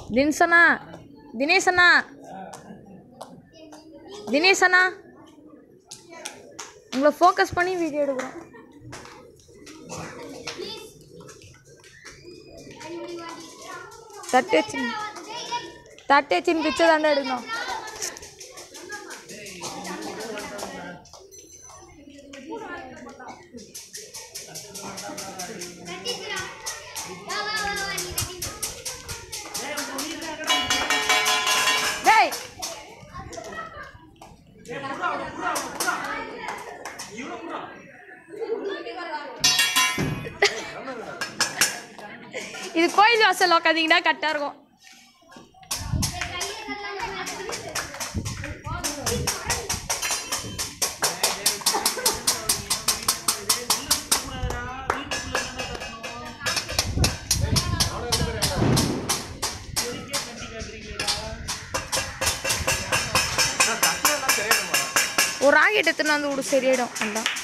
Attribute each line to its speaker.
Speaker 1: தின்சனா தினேசனா தினேசனா உங்களை ஃபோக்கஸ் பண்ணி வீடியோ எடுக்கிறோம் தட்டு வச்சு தட்டு வச்சுன்னு பிச்சை தாண்டா எடுக்கணும் டேய் இது கோயில் வாசல் உக்காந்தீங்கன்னா கரெக்டாக இருக்கும் ஒரு ராக்கெட் எடுத்துன்னு வந்து விடு சரியாயிடும் அதான்